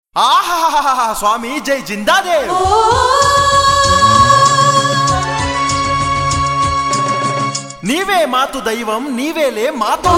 ఆహాహాహా స్వామి జై జిందాదేవ్ నీవే మాతు దైవం నీవేలే మాతో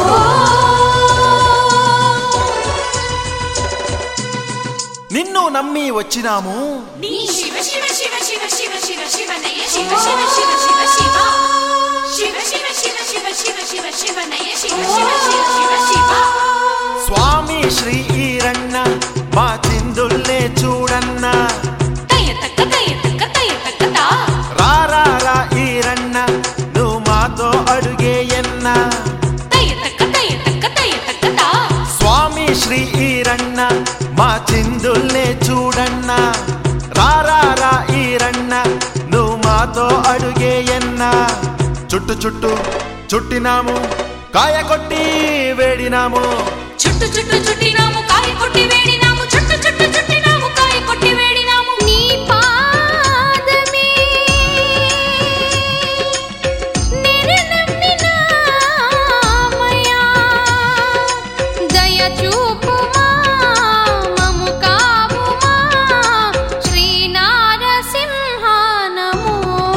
నిన్ను నమ్మి వచ్చినాము నీ శివ శివ శివ శివ శివ శివ శివనయ శివ శివ శివ శివ శివ శివ శివ శివ శివ శివ శివ శివనయ శివ శివ శివ శివ శివ స్వామి శ్రీ ఈరన్న మా చిందుల్నే చూడన్న తయ తక్క తయ తక్క తయ తక్క తా రారా రా ఈరన్న నువ్వు మాతో అడుగేయన్న తయ తక్క తయ తక్క తయ తక్క తా స్వామి శ్రీ ఈరన్న మా చిందుల్నే చూడన్న రారా రా ఈరన్న నువ్వు మాతో అడుగేయన్న చుట్టు చుట్టు చుట్టినాము కాయ కొట్టి వేడినాము చుట్టు చుట్టు చుట్టినాము కాయ కొట్టి వేడినాము చుట్టు చుట్టు చుట్టినాము కాయ కొట్టి వేడినాము నీ పాదమే నిరనమ్మినామయ్యా దయ చూపుమా మము కావుమా శ్రీ నారసింహానమో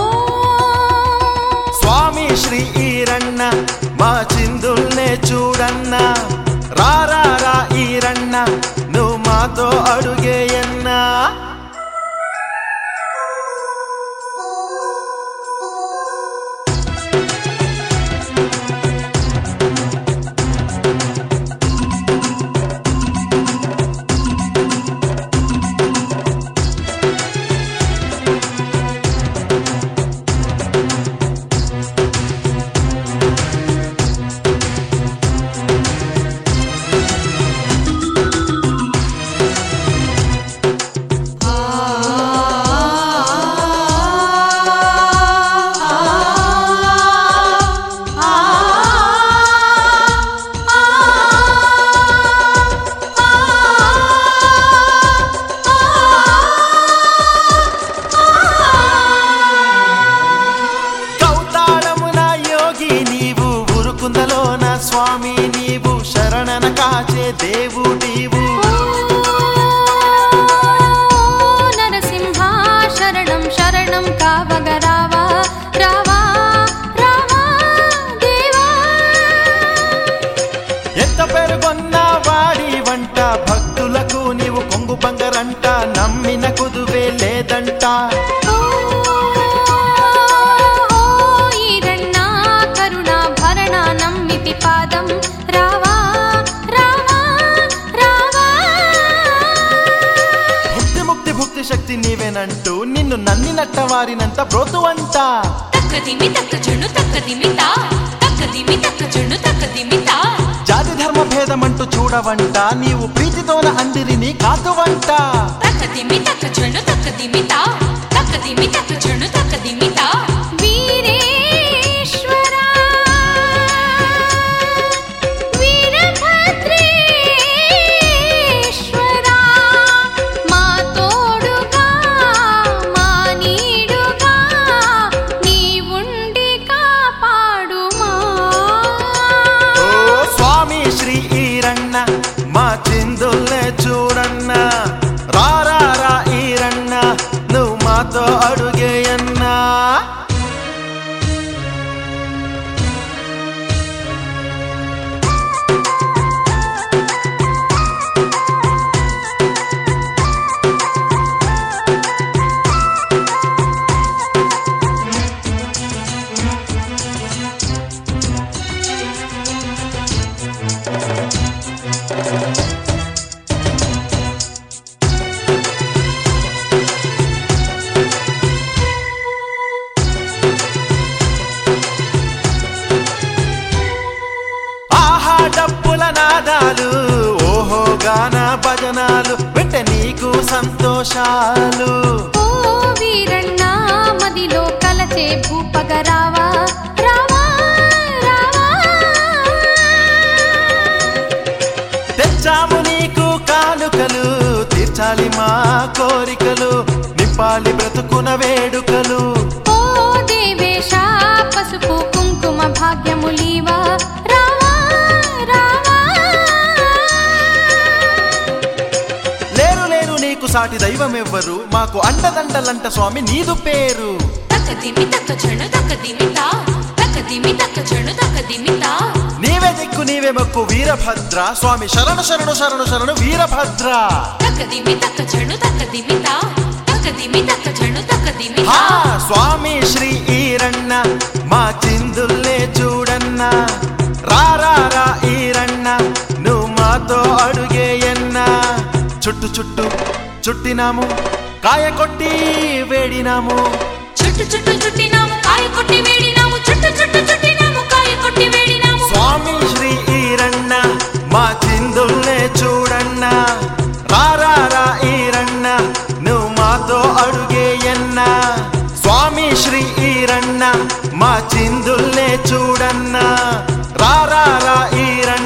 స్వామి శ్రీ ఈరన్న మా చిందుల్నే చూడన్న రారా రా ఈరన్న నువ్వు మాతో అడుగేయన్నా కౌతాళమున యోగి నీవు ఉరుకుందలోన స్వామి నీవు శరణన కాచే దేవుడీవు నరసింహ శరణం శరణం కావగ రావా రావా రావా దేవా ఎంత పెరుగొన్న వాడి వంట భక్తులకు నీవు కొంగు బంగరంట నమ్మిన కుదువే లేదంట ఓ ఈరಣ್ణ కరుణ భరణ నమ్మితి పాదం రావా రావా రావా భుక్తి ముక్తి భుక్తి శక్తి నీవేనంటూ నిన్ను నన్నినట్ట వారినంత బ్రోతువంట తక్కదిమి తక్క జున్ను తక్కదిమితా తక్కదిమి తక్క జున్ను తక్కదిమితా జాతి ధర్మ భేదమంటూ చూడవంట నీవు ప్రీతితోన అందిరిని కాదువంట తక్కదిమి తక్క జున్ను తక్కదిమితా తక్కదిమి తక్క జున్ను తక్కదిమితా వీరేశ్వరా వీరభద్రేశ్వరా మా తోడుగా మా నీడుగా నీవుండి కాపాడుమా ఓ స్వామి శ్రీ ఈరన్న మా చిందుల్నే చూడన్న రారా రా ఈరన్న నువ్వు మాతో అడుగేయన్నా ఆహా డప్పుల నాదాలు ఓహో గాన భజనాలు వింటే నీకు సంతోషాలు ఓ వీరಣ್ణ మదిలో కలచే భూపగ రావా రావా రావా తెచ్చాము నీకు కానుకలు తీర్చాలి మా కోరికలు నింపాలి బ్రతుకున వేడుకలు ఓ దేవేశ పసుపు కుంకుమ భాగ్యములీవా రావా రావా లేరు లేరు సాటి దైవమెవ్వరు మాకు అండదండలంట స్వామి నీదు పేరు తక్క దిమి తక్క చెడు తక్క దిమితా తక్క దిమి తక్క చెడు తక్క దిమితా నీవే దిక్కు నీవే మొక్కు వీరభద్ర స్వామి శరణు శరణు శరణు శరణు వీరభద్ర తక్క దిమి తక్క చెడు తక్క దిమితా తక్క దిమి తక్క చెడు తక్క దిమితా హా స్వామి శ్రీ ఈరಣ್ణ మా చిందుల్లే చూడన్న రా రా రా ఈరಣ್ణ నువ్వు మాతో అడుగేయన్నా చుట్టు చుట్టు చుట్టినాము కాయ కొట్టి వేడినాము చుట్టు చుట్టు చుట్టినాము కాయ కొట్టి వేడినాము చుట్టు చుట్టు చుట్టినాము కాయ కొట్టి వేడినాము స్వామి శ్రీ ఈరಣ್ణ మా చిందుల్నే చూడన్న రా రా రా ఈరಣ್ణ నువ్వు మాతో అడుగేయన్నా స్వామి శ్రీ ఈరಣ್ణ మా చిందుల్నే చూడన్న రా రా రా ఈరಣ್ణ